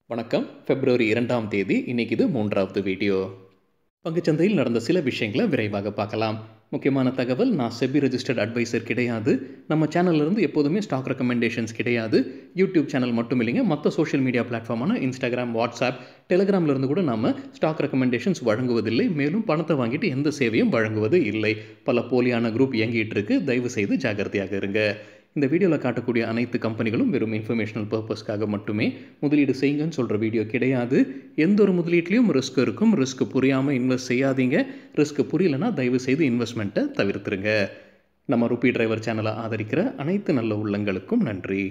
வணக்கம் பிப்ரவரி இரண்டாம் தேதி இன்னைக்கு இது மூன்றாவது வீடியோ பங்குச்சந்தையில் நடந்த சில விஷயங்களை விரைவாக பார்க்கலாம் முக்கியமான தகவல் நான் செபி ரெஜிஸ்டர்ட் அட்வைசர் கிடையாது நம்ம சேனல்ல இருந்து எப்போதுமே ஸ்டாக் ரெக்கமெண்டேஷன்ஸ் கிடையாது யூடியூப் சேனல் மட்டும் இல்லைங்க மற்ற சோஷியல் மீடியா பிளாட்ஃபார்மான இன்ஸ்டாகிராம் வாட்ஸ்அப் டெலிகிராம்ல இருந்து கூட நம்ம ஸ்டாக் ரெக்கமெண்டேஷன்ஸ் வழங்குவதில்லை மேலும் பணத்தை வாங்கிட்டு எந்த சேவையும் வழங்குவது இல்லை பல போலியான குரூப் இயங்கிட்டு இருக்கு தயவு செய்து ஜாகிரதையாக இருங்க இந்த வீடியோவில் காட்டக்கூடிய அனைத்து கம்பெனிகளும் வெறும் இன்ஃபர்மேஷனல் பர்பஸ்க்காக மட்டுமே முதலீடு செய்யுங்கன்னு சொல்கிற வீடியோ கிடையாது எந்த ஒரு முதலீட்லையும் ரிஸ்க் இருக்கும் ரிஸ்க் புரியாமல் இன்வெஸ்ட் செய்யாதீங்க ரிஸ்க் புரியலனா தயவு செய்து இன்வெஸ்ட்மெண்ட்டை தவிர்த்துருங்க நம்ம ருபி டிரைவர் சேனலை ஆதரிக்கிற அனைத்து நல்ல உள்ளங்களுக்கும் நன்றி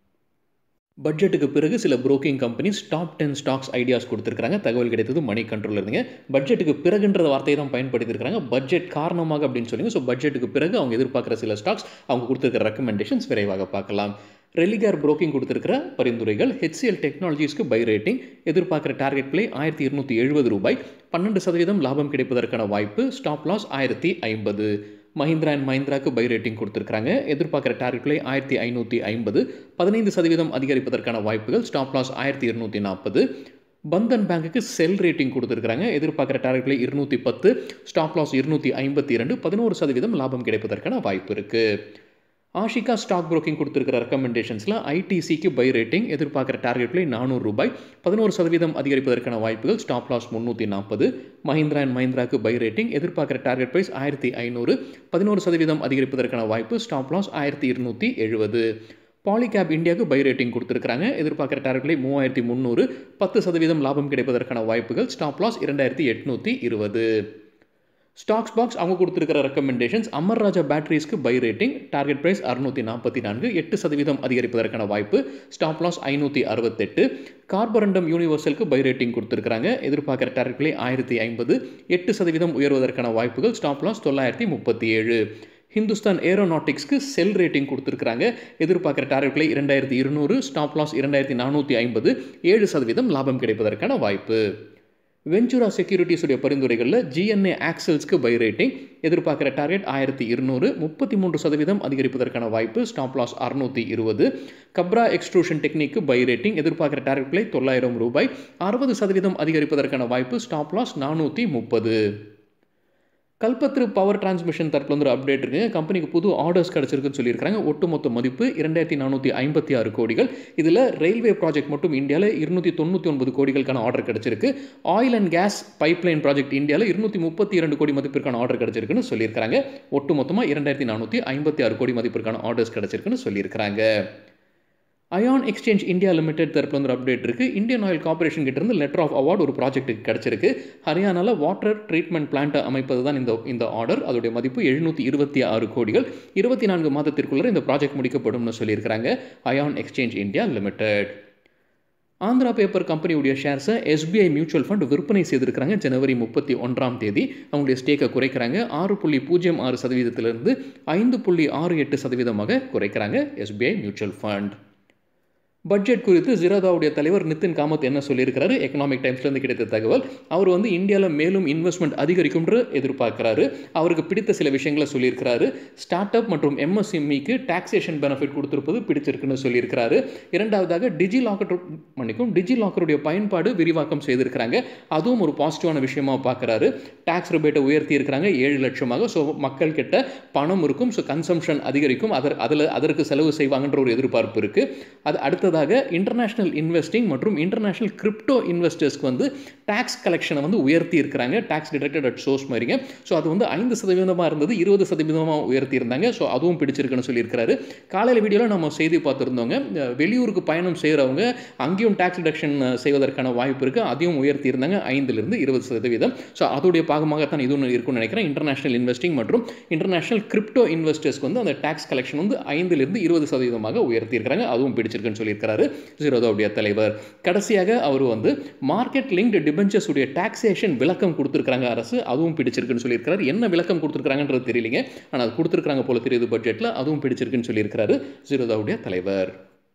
பட்ஜெட்டுக்கு பிறகு சில broking companies top ten stocks ideas கொடுத்துருக்காங்க தகவல் கிடைத்தது மணி கண்ட்ரோல் இருந்துங்க பட்ஜெட்டுக்கு பிறகுன்ற வார்த்தையை தான் பயன்படுத்தியிருக்காங்க பட்ஜெட் காரணமாக அப்படின்னு சொல்லுங்க ஸோ பட்ஜெட்டுக்கு பிறகு அவங்க எதிர்பார்க்குற சில ஸ்டாக்ஸ் அவங்க கொடுத்துருக்கிற ரெக்கமெண்டேஷன்ஸ் விரைவாக பார்க்கலாம் ரெலிகார் புரோக்கிங் கொடுத்துருக்கிற பரிந்துரைகள் ஹெச்சிஎல் டெக்னாலஜிஸ்க்கு பை ரேட்டிங் எதிர்பார்க்குற டார்கெட் பிளே ஆயிரத்தி இருநூற்றி எழுபது ரூபாய் பன்னெண்டு சதவீதம் லாபம் கிடைப்பதற்கான வாய்ப்பு ஸ்டாப் லாஸ் ஆயிரத்தி ஐம்பது மஹிந்திரா அண்ட் மஹிந்திராக்கு பை ரேட்டிங் கொடுத்துருக்காங்க எதிர்பார்க்குற டார்கெட் பிளே ஆயிரத்தி ஐநூற்றி ஐம்பது பதினைந்து சதவீதம் அதிகரிப்பதற்கான வாய்ப்புகள் ஸ்டாப் லாஸ் ஆயிரத்தி இருநூற்றி நாற்பது பந்தன் பேங்குக்கு செல் ரேட்டிங் கொடுத்துருக்காங்க எதிர்பார்க்குற டார்கெட் பிளே இருநூற்றி பத்து ஸ்டாப் லாஸ் இருநூற்றி ஐம்பத்தி இரண்டு பதினோரு சதவீதம் லாபம் கிடைப்பதற்கான வாய்ப்பு இருக்குது ஆஷிகா ஸ்டாக் புரோக்கிங் கொடுத்துருக்கிற ரெக்கமெண்டேஷன்ஸில் ஐடிசிக்கு பை ரேட்டிங் எதிர்பார்க்குற டார்கெட் பிளே நானூறு ரூபாய் பதினோரு சதவீதம் அதிகரிப்பதற்கான வாய்ப்புகள் ஸ்டாப் லாஸ் முந்நூற்றி நாற்பது மஹிந்திரா அண்ட் மஹிந்திராக்கு பை ரேட்டிங் எதிர்பார்க்குற டார்கெட் ப்ரைஸ் ஆயிரத்தி ஐநூறு பதினோரு சதவீதம் அதிகரிப்பதற்கான வாய்ப்பு ஸ்டாப் லாஸ் ஆயிரத்தி இருநூற்றி எழுபது பாலிகேப் இந்தியாவுக்கு பை ரேட்டிங் கொடுத்துருக்காங்க எதிர்பார்க்குற டார்கெட் பிளே மூவாயிரத்தி முந்நூறு பத்து சதவீதம் லாபம் கிடைப்பதற்கான வாய்ப்புகள் ஸ்டாப் லாஸ் இரண்டாயிரத்தி எட்நூற்றி இருபது ஸ்டாக்ஸ் பாக்ஸ் அவங்க கொடுத்துருக்கிற ரெக்கமெண்டேஷன்ஸ் அமர் ராஜா பேட்டரிஸ்க்கு பை ரேட்டிங் டார்கெட் ப்ரைஸ் அறுநூற்றி நாற்பத்தி நான்கு எட்டு சதவீதம் அதிகரிப்பதற்கான வாய்ப்பு ஸ்டாப் லாஸ் ஐநூற்றி அறுபத்தெட்டு கார்பரண்டம் யூனிவர்சலுக்கு பை ரேட்டிங் கொடுத்துருக்காங்க எதிர்பார்க்குற டார்கெட் பிளே ஆயிரத்தி ஐம்பது எட்டு சதவீதம் உயர்வதற்கான வாய்ப்புகள் ஸ்டாப் லாஸ் தொள்ளாயிரத்தி முப்பத்தி ஏழு ஹிந்துஸ்தான் ஏரோநாட்டிக்ஸ்க்கு செல் ரேட்டிங் கொடுத்துருக்காங்க எதிர்பார்க்குற டார்கெட் பிளே இரண்டாயிரத்தி இருநூறு ஸ்டாப் லாஸ் இரண்டாயிரத்தி நானூற்றி ஐம்பது ஏழு சதவீதம் லாபம் கிடைப்பதற்கான வாய்ப்பு வெஞ்சுரா செக்யூரிட்டிஸுடைய பரிந்துரைகளில் ஜிஎன்ஏ ஆக்சல்ஸ்க்கு பை ரேட்டிங் எதிர்பார்க்குற டார்கெட் ஆயிரத்தி இருநூறு முப்பத்தி மூன்று சதவீதம் அதிகரிப்பதற்கான வாய்ப்பு ஸ்டாப் லாஸ் அறுநூற்றி இருபது Kabra extrusion technik buy rating எதிர்பார்க்குற டார்கெட் பிளே தொள்ளாயிரம் ரூபாய் அறுபது சதவீதம் அதிகரிப்பதற்கான வாய்ப்பு ஸ்டாப் லாஸ் நானூற்றி முப்பது கல்பத்ரு பவர் டிரான்ஸ்மிஷன் தரப்புல வந்து ஒரு அப்டேட் இருக்குங்க கம்பெனிக்கு புது ஆர்டர்ஸ் கிடச்சிருக்குன்னு சொல்லியிருக்காங்க ஒட்டுமொத்த மதிப்பு இரண்டாயிரத்தி நானூற்றி ஐம்பத்தி ஆறு கோடிகள் இதில் ரயில்வே ப்ராஜெக்ட் மட்டும் இந்தியாவில் இருநூற்றி தொண்ணூற்றி ஒன்பது கோடிகளுக்கான ஆர்டர் கிடச்சிருக்கு oil and gas pipeline project இந்தியாவில் இருநூற்றி முப்பத்தி இரண்டு கோடி மதிப்பிற்கான ஆர்டர் கிடச்சிருக்குன்னு சொல்லியிருக்காங்க ஒட்டுமொத்தமாக இரண்டாயிரத்தி நானூற்றி ஐம்பத்தி ஆறு கோடி மதிப்பிற்கான ஆர்டர்ஸ் கிடச்சிருக்குன்னு சொல்லியிருக்காங்க அயான் எக்ஸ்சேஞ்ச் இந்தியா லிமிடெட் தரப்புல வந்து ஒரு அப்டேட் இருக்குது இந்தியன் ஆயில் கார்பரேஷன் கிட்ட இருந்து லெட்டர் ஆஃப் அவார்டு ஒரு ப்ராஜெக்ட்டுக்கு கிடச்சிருக்கு ஹரியானாவில் வாட்டர் ட்ரீட்மெண்ட் பிளான்ட்டை அமைப்பது தான் இந்த இந்த ஆர்டர் அதோடைய மதிப்பு எழுநூற்றி இருபத்தி ஆறு கோடிகள் இருபத்தி நான்கு மாதத்திற்குள்ளே இந்த ப்ராஜெக்ட் முடிக்கப்படும்னு சொல்லியிருக்கிறாங்க ion exchange India limited Andhra paper கம்பெனியுடைய ஷேர்ஸை எஸ்பிஐ மியூச்சுவல் ஃபண்ட் விற்பனை செய்திருக்கிறாங்க ஜனவரி முப்பத்தி ஒன்றாம் தேதி அவங்களுடைய ஸ்டேக்கை குறைக்கிறாங்க ஆறு புள்ளி பூஜ்ஜியம் ஆறு சதவீதத்திலிருந்து ஐந்து புள்ளி ஆறு எட்டு சதவீதமாக குறைக்கிறாங்க எஸ்பிஐ மியூச்சுவல் ஃபண்ட் பட்ஜெட் குறித்து ஜிராதாவுடைய தலைவர் நிதின் காமத் என்ன சொல்லியிருக்கிறாரு எக்கனாமிக் டைம்ஸ்லேருந்து கிடைத்த தகவல் அவர் வந்து இந்தியாவில் மேலும் இன்வெஸ்ட்மெண்ட் அதிகரிக்கும்ன்று எதிர்பார்க்கிறாரு அவருக்கு பிடித்த சில விஷயங்களை சொல்லியிருக்கிறாரு ஸ்டார்ட் அப் மற்றும் எம்எஸ்எம்இக்கு டாக்ஸேஷன் பெனிஃபிட் கொடுத்துருப்பது பிடிச்சிருக்குன்னு சொல்லியிருக்கிறாரு இரண்டாவதாக டிஜி லாக்கர் மன்னிக்கும் டிஜி லாக்கருடைய பயன்பாடு விரிவாக்கம் செய்திருக்கிறாங்க அதுவும் ஒரு பாசிட்டிவான விஷயமா பார்க்குறாரு டாக்ஸ் ரிபேட்டை உயர்த்தி இருக்கிறாங்க ஏழு லட்சமாக ஸோ மக்கள் கிட்ட பணம் இருக்கும் ஸோ கன்சம்ஷன் அதிகரிக்கும் அதர் அதில் அதற்கு செலவு செய்வாங்கன்ற ஒரு எதிர்பார்ப்பு இருக்குது அது அடுத்ததாக அடுத்ததாக இன்டர்நேஷனல் இன்வெஸ்டிங் மற்றும் இன்டர்நேஷனல் கிரிப்டோ இன்வெஸ்டர்ஸ்க்கு வந்து டேக்ஸ் கலெக்ஷனை வந்து உயர்த்தி இருக்கிறாங்க டேக்ஸ் டிடக்டட் அட் சோர்ஸ் மாதிரிங்க ஸோ அது வந்து ஐந்து சதவீதமாக இருந்தது இருபது சதவீதமாக உயர்த்தி இருந்தாங்க ஸோ அதுவும் பிடிச்சிருக்குன்னு சொல்லியிருக்கிறாரு காலையில் வீடியோவில் நம்ம செய்தி பார்த்துருந்தோங்க வெளியூருக்கு பயணம் செய்கிறவங்க அங்கேயும் டேக்ஸ் டிடக்ஷன் செய்வதற்கான வாய்ப்பு இருக்குது அதையும் உயர்த்தி இருந்தாங்க ஐந்துலேருந்து இருபது சதவீதம் ஸோ அதோடைய பாகமாகத்தான் இதுவும் இருக்கும்னு நினைக்கிறேன் இன்டர்நேஷனல் இன்வெஸ்டிங் மற்றும் இன்டர்நேஷனல் கிரிப்டோ இன்வெஸ்டர்ஸ்க்கு வந்து அந்த டேக்ஸ் கலெக்ஷன் வந்து ஐந்துலேருந்து இருபது சதவீதமாக உயர்த்தி இருக்கிறாங்க அதுவும் பிடிச்சிருக்குன்னு சொல்லியிருக்காரு ஜீரோதாவுடைய தலைவர் கடைசியாக அவர் வந்து மார்க்கெட் லிங்க்டு டிபெஞ்சர்ஸ் உடைய டாக்ஸேஷன் விளக்கம் கொடுத்துருக்காங்க அரசு அதுவும் பிடிச்சிருக்குன்னு சொல்லியிருக்காரு என்ன விளக்கம் கொடுத்துருக்காங்கன்றது தெரியலிங்க ஆனால் அது கொடுத்துருக்காங்க போல தெரியுது பட்ஜெட்டில் அதுவும் பிடிச்சிருக்குன்னு சொல்லியிருக்காரு ஜீரோதாவுடைய தலைவர்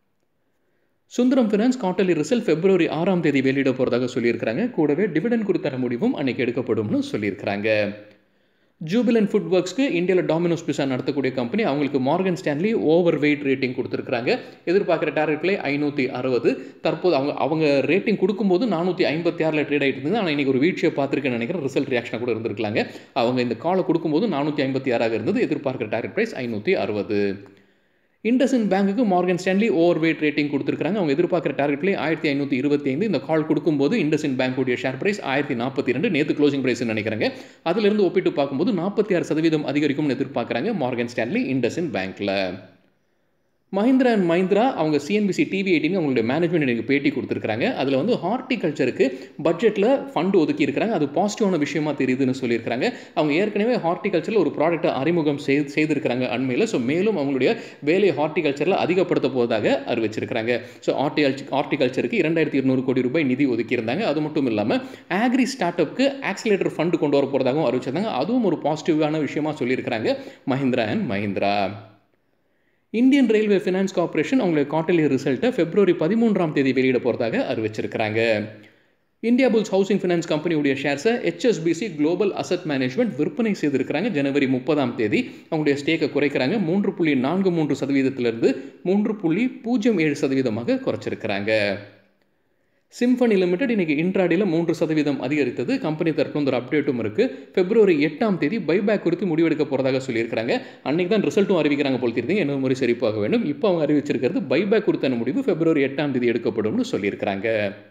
Sundaram finance quarterly result February ஆறாம் தேதி வெளியிட போகிறதாக சொல்லியிருக்கிறாங்க கூடவே டிவிடன் குறித்தான முடிவும் அன்னைக்கு எடுக்கப்படும்னு சொல்லியிருக்கிறாங்க ஜூபிலன் ஃபுட் ஒர்க்ஸ்க்கு இந்தியாவில் டாமினோஸ் பிசா நடத்தக்கூடிய கம்பெனி அவங்களுக்கு Morgan Stanley overweight rating கொடுத்துருக்காங்க எதிர்பார்க்குற டார்கெட் பிளே ஐநூற்றி அறுபது தற்போது அவங்க அவங்க ரேட்டிங் கொடுக்கும்போது நானூற்றி ஐம்பத்தி ஆறில் ட்ரேட் ஆகிட்டு இருந்தது ஆனால் இன்றைக்கி ஒரு வீழ்ச்சியை பார்த்துருக்கேன்னு நினைக்கிறேன் ரிசல்ட் ரியாக்ஷனாக கூட இருந்திருக்கலாங்க அவங்க இந்த காலை கொடுக்கும்போது நானூற்றி ஐம்பத்தி ஆறாக இருந்தது எதிர்பார்க்குற டார்கெட் ப்ரைஸ் ஐநூற்றி அறுபது இண்டஸ்இன் பேங்குக்கு Morgan Stanley overweight rating கொடுத்துருக்காங்க அவங்க எதிர்பார்க்குற டார்கெட்லேயே ஆயிரத்தி ஐநூற்றி இருபத்தி ஐந்து இந்த கால் கொடுக்கும்போது இண்டஸ்இன் பேங்குடைய ஷேர் பிரைஸ் ஆயிரத்தி நாற்பத்தி ரெண்டு நேற்று க்ளோசிங் பிரைஸ் நினைக்கிறாங்க அதிலிருந்து ஒப்பிட்டு பார்க்கும்போது நாற்பத்தி ஆறு சதவீதம் அதிகரிக்கும்னு எதிர்பார்க்குறாங்க மார்கன் ஸ்டான்லி இண்டஸ்இன் பேங்க்கில் மஹிந்திரா அண்ட் மஹிந்திரா அவங்க சிஎன்பிசி டிவி எயிட்டின் அவங்களுடைய மேனேஜ்மெண்ட் எனக்கு பேட்டி கொடுத்துருக்காங்க அதில் வந்து ஹார்டிகல்ச்சருக்கு பட்ஜெட்டில் ஃபண்டு ஒதுக்கி இருக்கிறாங்க அது பாசிட்டிவான விஷயமா தெரியுதுன்னு சொல்லியிருக்காங்க அவங்க ஏற்கனவே ஹார்டிகல்ச்சரில் ஒரு ப்ராடக்ட்டை அறிமுகம் செய் செய்திருக்கிறாங்க அண்மையில் ஸோ மேலும் அவங்களுடைய வேலையை ஹார்டிகல்ச்சரில் அதிகப்படுத்த போவதாக அறிவிச்சிருக்கிறாங்க ஸோ ஹார்டிகல்ச்சர் ஹார்டிகல்ச்சருக்கு இரண்டாயிரத்தி இருநூறு கோடி ரூபாய் நிதி ஒதுக்கியிருந்தாங்க அது மட்டும் இல்லாமல் ஆக்ரி ஸ்டார்ட் அப்க்கு ஆக்சிலேட்டர் ஃபண்டு கொண்டு வர போகிறதாகவும் அறிவிச்சிருந்தாங்க அதுவும் ஒரு பாசிட்டிவான விஷயமா சொல்லியிருக்கிறாங்க Mahindra and Mahindra Indian railway finance corporation அவங்களுடைய குவார்டர்லி ரிசல்ட்டை பிப்ரவரி பதிமூன்றாம் தேதி வெளியிட போகிறதாக அறிவிச்சிருக்கிறாங்க இந்தியா புல்ஸ் ஹவுசிங் ஃபினான்ஸ் கம்பெனியுடைய ஷேர்ஸை ஹெச்எஸ்பிசி குளோபல் அசட் மேனேஜ்மெண்ட் விற்பனை செய்திருக்கிறாங்க ஜனவரி முப்பதாம் தேதி அவங்களுடைய ஸ்டேக்கை குறைக்கிறாங்க மூன்று புள்ளி நான்கு மூன்று சதவீதத்திலிருந்து மூன்று புள்ளி பூஜ்ஜியம் ஏழு சதவீதமாக குறைச்சிருக்கிறாங்க சிம்பனி லிமிடெட் இன்னைக்கு இன்ட்ராடியில் மூன்று சதவீதம் அதிகரித்தது கம்பெனி தரப்புல ஒரு அப்டேட்டும் இருக்குது பிப்ரவரி எட்டாம் தேதி பைபேக் குறித்து முடிவெடுக்க போகிறதாக சொல்லியிருக்காங்க அன்றைக்கி தான் ரிசல்ட்டும் அறிவிக்கிறாங்க போல் தெரியுது என்ன முறை சரிப்பாக வேண்டும் இப்போ அவங்க அறிவிச்சிருக்கிறது பைபேக் குறித்தான முடிவு பிப்ரவரி எட்டாம் தேதி எடுக்கப்படும்னு சொல்லியிருக்கிறாங்க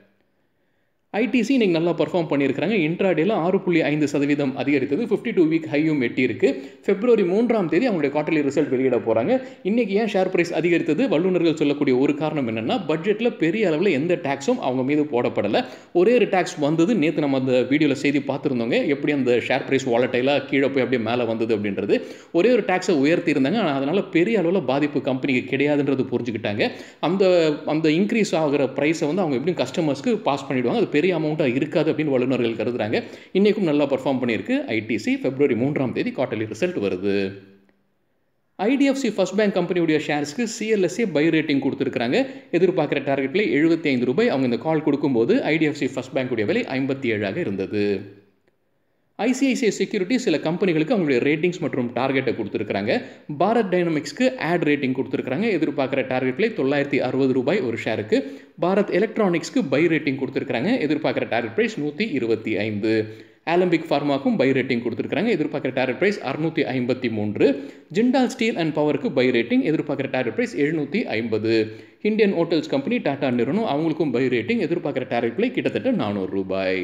ஐடிசி இன்னைக்கு நல்லா பர்ஃபார்ம் பண்ணியிருக்காங்க இன்ட்ராடேல ஆறு புள்ளி ஐந்து சதவீதம் அதிகரித்தது ஃபிஃப்டி டூ வீக் ஹையும் எட்டியிருக்கு பிப்ரவரி மூன்றாம் தேதி அவங்களுடைய குவார்டர்லி ரிசல்ட் வெளியிட போகிறாங்க இன்னைக்கு ஏன் ஷேர் பிரைஸ் அதிகரித்தது வல்லுநர்கள் சொல்லக்கூடிய ஒரு காரணம் என்னென்னா பட்ஜெட்டில் பெரிய அளவில் எந்த டேக்ஸும் அவங்க மீது போடப்படலை ஒரே ஒரு டேக்ஸ் வந்தது நேற்று நம்ம அந்த வீடியோவில் செய்தி பார்த்துருந்தோங்க எப்படி அந்த ஷேர் பிரைஸ் வாலட்டைலாக கீழே போய் அப்படியே மேலே வந்தது அப்படின்றது ஒரே ஒரு டேக்ஸை உயர்த்தி இருந்தாங்க ஆனால் அதனால் பெரிய அளவில் பாதிப்பு கம்பெனிக்கு கிடையாதுன்றது புரிஞ்சுக்கிட்டாங்க அந்த அந்த இன்க்ரீஸ் ஆகிற ப்ரைஸை வந்து அவங்க எப்படியும் கஸ்டமர்ஸ்க்கு பாஸ் பண்ணிவிடுவாங்க அது பெரிய அமௌண்ட்டாக இருக்காது அப்படின்னு வல்லுநர்கள் கருதுறாங்க இன்றைக்கும் நல்லா பர்ஃபார்ம் பண்ணியிருக்கு ஐடிசி பிப்ரவரி மூன்றாம் தேதி குவார்டர்லி ரிசல்ட் வருது ஐடிஎஃப்சி ஃபர்ஸ்ட் பேங்க் கம்பெனியுடைய ஷேர்ஸ்க்கு சிஎல்எஸ்ஏ பை ரேட்டிங் கொடுத்துருக்காங்க எதிர்பார்க்குற டார்கெட்டில் எழுபத்தி ஐந்து ரூபாய் அவங்க இந்த கால் கொடுக்கும்போது ஐடிஎஃப்சி ஃபர்ஸ்ட் பேங்க்குடைய விலை ஐம்பத்தி ஏழாக இருந்தது ஐசிஐசிஐ செக்யூரிட்டி சில கம்பெனிகளுக்கு அவங்களுடைய ரேட்டிங்ஸ் மற்றும் டார்கெட்டை கொடுத்துருக்காங்க பாரத் டைனமிக்ஸ்க்கு ஆட் ரேட்டிங் கொடுத்துருக்காங்க எதிர்பார்க்குற டார்கெட்ல தொள்ளாயிரத்தி அறுபது ரூபாய் ஒரு ஷேருக்கு பாரத் எலக்ட்ரானிக்ஸ்க்கு பை ரேட்டிங் கொடுத்துருக்காங்க எதிர்பார்க்குற டார்கெட் ப்ரைஸ் நூற்றி இருபத்தி ஐந்து ஆலம்பிக் ஃபார்மாக்கும் பை ரேட்டிங் கொடுத்துருக்காங்க எதிர்பார்க்குற டார்கெட் ப்ரைஸ் அறுநூற்றி ஐம்பத்தி மூன்று ஜிண்டால் ஸ்டீல் அண்ட் பவருக்கு பை ரேட்டிங் எதிர்பார்க்குற டார்கெட் ப்ரைஸ் எழுநூற்றி ஐம்பது இந்தியன் ஹோட்டல்ஸ் கம்பெனி டாடா நிறுவனம் அவங்களுக்கும் பை ரேட்டிங் எதிர்பார்க்குற டார்கெட் ப்ளை கிட்டத்தட்ட நானூறு ரூபாய்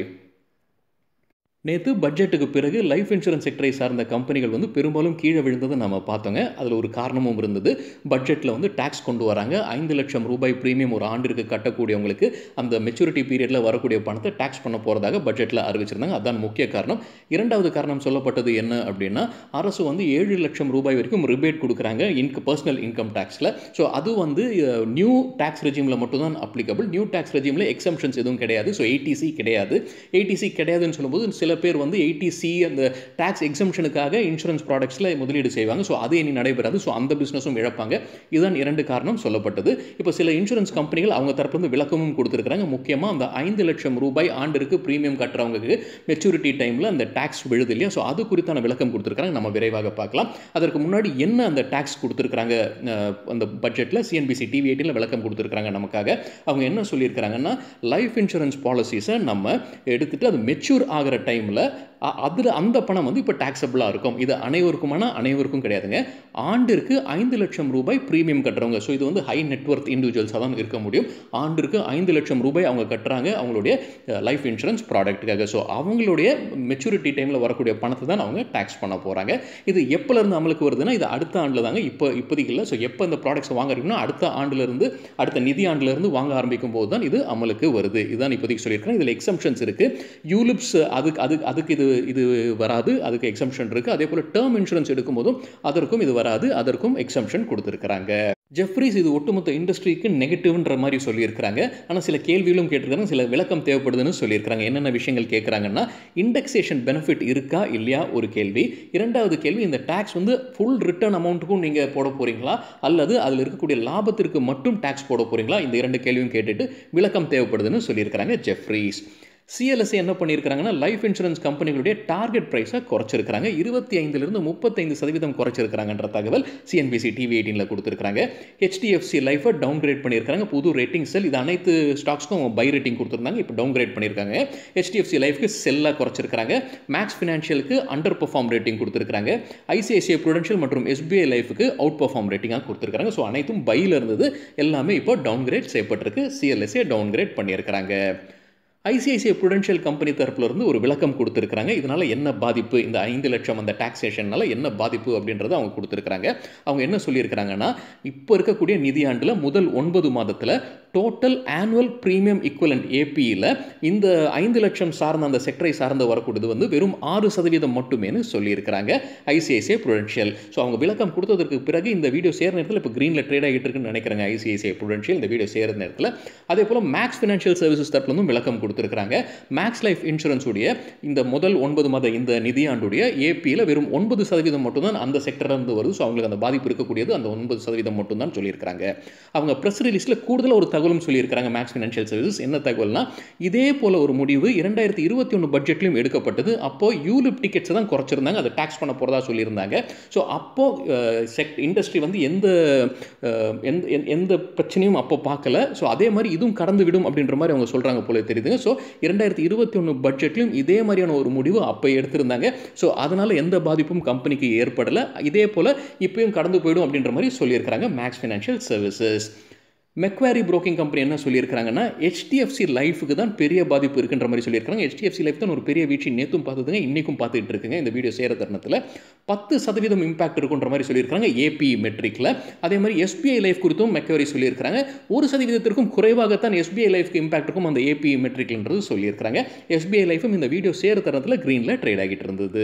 நேற்று பட்ஜெட்டுக்கு பிறகு லைஃப் இன்சூரன்ஸ் செக்டரை சார்ந்த கம்பெனிகள் வந்து பெரும்பாலும் கீழே விழுந்ததை நம்ம பார்த்தோங்க அதில் ஒரு காரணமும் இருந்தது பட்ஜெட்டில் வந்து டேக்ஸ் கொண்டு வராங்க ஐந்து லட்சம் ரூபாய் ப்ரீமியம் ஒரு ஆண்டிற்கு கட்டக்கூடியவங்களுக்கு அந்த மெச்சூரிட்டி பீரியடில் வரக்கூடிய பணத்தை டேக்ஸ் பண்ண போகிறதாக பட்ஜெட்டில் அறிவிச்சிருந்தாங்க அதான் முக்கிய காரணம் இரண்டாவது காரணம் சொல்லப்பட்டது என்ன அப்படின்னா அரசு வந்து ஏழு லட்சம் ரூபாய் வரைக்கும் ரிபேட் கொடுக்குறாங்க இன்க பர்சனல் இன்கம் டேக்ஸில் ஸோ அது வந்து நியூ டேக்ஸ் ரெஜிமில் மட்டும்தான் அப்ளிகபிள் நியூ டேக்ஸ் ரெஜிமில் எக்ஸம்ஷன்ஸ் எதுவும் கிடையாது ஸோ ஏடிசி கிடையாது ஏடிசி கிடையாதுன்னு சொல்லும்போது சில பேர் வந்து ஏடிசி அந்த டேக்ஸ் எக்ஸம்ஷனுக்காக இன்சூரன்ஸ் ப்ராடக்ட்ஸில் முதலீடு செய்வாங்க ஸோ அது இனி நடைபெறாது ஸோ அந்த பிஸ்னஸும் இழப்பாங்க இதுதான் இரண்டு காரணம் சொல்லப்பட்டது இப்போ சில இன்சூரன்ஸ் கம்பெனிகள் அவங்க தரப்புலேருந்து விளக்கமும் கொடுத்துருக்காங்க முக்கியமாக அந்த ஐந்து லட்சம் ரூபாய் ஆண்டிற்கு ப்ரீமியம் கட்டுறவங்களுக்கு மெச்சூரிட்டி டைமில் அந்த டேக்ஸ் விழுது இல்லையா ஸோ அது குறித்தான விளக்கம் கொடுத்துருக்காங்க நம்ம விரைவாக பார்க்கலாம் அதற்கு முன்னாடி என்ன அந்த டேக்ஸ் கொடுத்துருக்காங்க அந்த பட்ஜெட்டில் சிஎன்பிசி டிவி எயிட்டில் விளக்கம் கொடுத்துருக்காங்க நமக்காக அவங்க என்ன சொல்லியிருக்கிறாங்கன்னா லைஃப் இன்சூரன்ஸ் பாலிசிஸை நம்ம எடுத்துகிட்டு அது மெச்சூர் ஆகிற டைமில் அதில் அந்த பணம் வந்து இப்போ டேக்ஸபிளாக இருக்கும் இது அனைவருக்குமானா அனைவருக்கும் கிடையாதுங்க ஆண்டிற்கு ஐந்து லட்சம் ரூபாய் ப்ரீமியம் கட்டுறவங்க ஸோ இது வந்து ஹை நெட்ஒர்க் இண்டிவிஜுவல்ஸாக தான் இருக்க முடியும் ஆண்டிற்கு ஐந்து லட்சம் ரூபாய் அவங்க கட்டுறாங்க அவங்களுடைய லைஃப் இன்சூரன்ஸ் ப்ராடக்ட்டுக்காக ஸோ அவங்களுடைய மெச்சூரிட்டி டைமில் வரக்கூடிய பணத்தை தான் அவங்க டேக்ஸ் பண்ண போகிறாங்க இது எப்போலேருந்து அமலுக்கு வருதுன்னா இது அடுத்த ஆண்டில் தாங்க இப்போ இப்போதைக்கு இல்லை ஸோ எப்போ இந்த ப்ராடக்ட்ஸ் வாங்குறீங்கன்னா அடுத்த ஆண்டிலிருந்து அடுத்த நிதி ஆண்டிலிருந்து வாங்க ஆரம்பிக்கும் போது தான் இது அமலுக்கு வருது இதுதான் இப்போதைக்கு சொல்லியிருக்கிறேன் இதில் எக்ஸம்ஷன்ஸ் இருக்குது யூலிப்ஸ் அதுக்கு அதுக்கு அதுக்கு இது இது வராது அதுக்கு எக்ஸம்ஷன் இருக்குது அதே போல் டேர்ம் இன்சூரன்ஸ் எடுக்கும்போதும் அதற்கும் இது வராது அதற்கும் எக்ஸம்ஷன் கொடுத்துருக்குறாங்க ஜெஃப்ரிஸ் இது ஒட்டுமொத்த இண்டஸ்ட்ரிக்கு நெகட்டிவ்ன்ற மாதிரி சொல்லியிருக்கிறாங்க ஆனால் சில கேள்விகளும் கேட்டிருக்காங்க சில விளக்கம் தேவைப்படுதுன்னு சொல்லியிருக்காங்க என்னென்ன விஷயங்கள் கேட்குறாங்கன்னா இண்டெக்ஸேஷன் பெனிஃபிட் இருக்கா இல்லையா ஒரு கேள்வி இரண்டாவது கேள்வி இந்த டேக்ஸ் வந்து ஃபுல் ரிட்டர்ன் அமௌண்ட்டுக்கும் நீங்கள் போட போகிறீங்களா அல்லது அதில் இருக்கக்கூடிய லாபத்திற்கு மட்டும் டேக்ஸ் போட போகிறீங்களா இந்த இரண்டு கேள்வியும் கேட்டுட்டு விளக்கம் தேவைப்படுதுன்னு சொல்லியிருக்கிறாங்க ஜெஃப்ரிஸ் சிஎல்எஸ்ஏ என்ன பண்ணியிருக்காங்கன்னா லைஃப் இன்சூரன்ஸ் கம்பெனிகளுடைய டார்கெட் ப்ரைஸை குறைச்சிருக்காங்க இருபத்தி ஐந்துலேருந்து முப்பத்தைந்து சதவீதம் குறைச்சிருக்காங்கன்ற தகவல் சிஎன்பிசி டிவி எயிட்டீனில் கொடுத்துருக்காங்க ஹெச்டிஎஃப்சி லைஃபை டவுன் கிரேட் பண்ணியிருக்காங்க புது ரேட்டிங் செல் இது அனைத்து ஸ்டாக்ஸ்க்கும் பை ரேட்டிங் கொடுத்துருந்தாங்க இப்போ டவுன் கிரேட் பண்ணியிருக்காங்க ஹெச்டிஎஃப்சி லைஃப்க்கு செல்லாக குறைச்சிருக்காங்க மேக்ஸ் ஃபினான்ஷியலுக்கு அண்டர் பர்ஃபார்ம் ரேட்டிங் கொடுத்துருக்காங்க ஐசிஐசிஐ ப்ரூடென்ஷியல் மற்றும் எஸ்பிஐ லைஃபுக்கு அவுட் பர்ஃபார்ம் ரேட்டிங்காக கொடுத்துருக்காங்க ஸோ அனைத்தும் பையில் இருந்தது எல்லாமே இப்போ டவுன் கிரேட் செய்யப்பட்டிருக்கு சிஎல்எஸ்ஏ டவுன் கிரேட் பண்ணியிருக்கிறாங்க ஐசிஐசிஐ ப்ரூடென்ஷியல் கம்பெனி தரப்புல இருந்து ஒரு விளக்கம் கொடுத்துருக்காங்க இதனால் என்ன பாதிப்பு இந்த ஐந்து லட்சம் அந்த டாக்ஸேஷனால என்ன பாதிப்பு அப்படின்றத அவங்க கொடுத்துருக்காங்க அவங்க என்ன சொல்லியிருக்கிறாங்கன்னா இப்போ இருக்கக்கூடிய நிதியாண்டில் முதல் ஒன்பது மாதத்தில் டோட்டல் ஆனுவல் ப்ரீமியம் ஈக்குவலண்ட் ஏபியில் இந்த ஐந்து லட்சம் சார்ந்த அந்த செக்டரை சார்ந்து வரக்கூடியது வந்து வெறும் ஆறு சதவீதம் மட்டுமேனு சொல்லியிருக்கிறாங்க ஐசிஐசிஐ ப்ரூடென்ஷியல் ஸோ அவங்க விளக்கம் கொடுத்ததற்கு பிறகு இந்த வீடியோ சேர நேரத்தில் இப்போ க்ரீனில் ட்ரேட் ஆகிட்டு இருக்குன்னு நினைக்கிறாங்க ஐசிஐசிஐ ப்ரூடென்ஷியல் இந்த வீடியோ சேர நேரத்தில் அதே போல் மேக்ஸ் ஃபினான்ஷியல் சர்வீசஸ் தரப்புலேருந்தும் விளக்கம் கொடுத்துருக்காங்க மேக்ஸ் லைஃப் இன்சூரன்ஸுடைய இந்த முதல் ஒன்பது மாத இந்த நிதியாண்டுடைய ஏபியில் வெறும் ஒன்பது சதவீதம் மட்டும்தான் அந்த செக்டர்லேருந்து வருது ஸோ அவங்களுக்கு அந்த பாதிப்பு இருக்கக்கூடியது அந்த ஒன்பது சதவீதம் மட்டும்தான் சொல்லியிருக்காங்க அவங்க ப்ரெஸ் ரிலீஸில் கூடுதலாக ஒரு தகவலும் சொல்லியிருக்காங்க மேக்ஸ் ஃபினான்ஷியல் சர்வீசஸ் என்ன தகவல்னா இதே போல ஒரு முடிவு இரண்டாயிரத்தி இருபத்தி ஒன்று பட்ஜெட்லையும் எடுக்கப்பட்டது அப்போ யூலிப் டிக்கெட்ஸை தான் குறைச்சிருந்தாங்க அதை டேக்ஸ் பண்ண போகிறதா சொல்லியிருந்தாங்க ஸோ அப்போ செக் இண்டஸ்ட்ரி வந்து எந்த எந்த எந்த பிரச்சனையும் அப்போ பார்க்கல ஸோ அதே மாதிரி இதுவும் கடந்து விடும் அப்படின்ற மாதிரி அவங்க சொல்கிறாங்க போல தெரியுதுங்க ஸோ இரண்டாயிரத்தி இருபத்தி ஒன்று பட்ஜெட்லையும் இதே மாதிரியான ஒரு முடிவு அப்போ எடுத்திருந்தாங்க ஸோ அதனால் எந்த பாதிப்பும் கம்பெனிக்கு ஏற்படலை இதே போல் இப்பயும் கடந்து போயிடும் அப்படின்ற மாதிரி சொல்லியிருக்கிறாங்க max financial services Macquarie broking company என்ன சொல்லியிருக்காங்கன்னா ஹெச்டிஎஃப்சி லைஃபுக்கு தான் பெரிய பாதிப்பு இருக்குன்ற மாதிரி சொல்லியிருக்காங்க ஹெச்டிஎஃப்சி லைஃப் தான் ஒரு பெரிய வீழ்ச்சி நேற்றும் பார்த்ததுங்க இன்றைக்கும் பார்த்துட்டு இருக்குங்க இந்த வீடியோ சேர தருணத்தில் பத்து சதவீதம் இம்பாக்ட் இருக்குன்ற மாதிரி சொல்லியிருக்காங்க ஏபி மெட்ரிக்கில் அதே மாதிரி எஸ்பிஐ லைஃப் குறித்தும் மெக்வாரி சொல்லியிருக்காங்க ஒரு சதவீதத்திற்கும் குறைவாகத்தான் எஸ்பிஐ லைஃப்க்கு இம்பாக்ட் இருக்கும் அந்த ஏபி மெட்ரிக்ன்றது சொல்லியிருக்காங்க எஸ்பிஐ லைஃபும் இந்த வீடியோ சேர தருணத்தில் க்ரீனில் ட்ரேட் ஆகிட்டு இருந்தது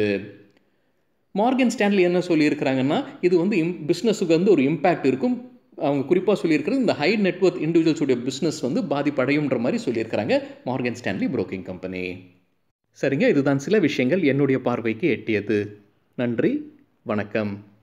மார்கன் ஸ்டான்லி என்ன சொல்லியிருக்கிறாங்கன்னா இது வந்து இம் பிஸ்னஸுக்கு வந்து ஒரு இம்பாக்ட் இருக்கும் அவங்க குறிப்பாக சொல்லியிருக்கிறது இந்த ஹை நெட்ஒர்க் இண்டிவிஜுவல்ஸுடைய பிஸ்னஸ் வந்து பாதிப்படையுன்ற மாதிரி சொல்லியிருக்கிறாங்க மார்கன் ஸ்டான்லி புரோக்கிங் கம்பெனி சரிங்க இதுதான் சில விஷயங்கள் என்னுடைய பார்வைக்கு எட்டியது நன்றி வணக்கம்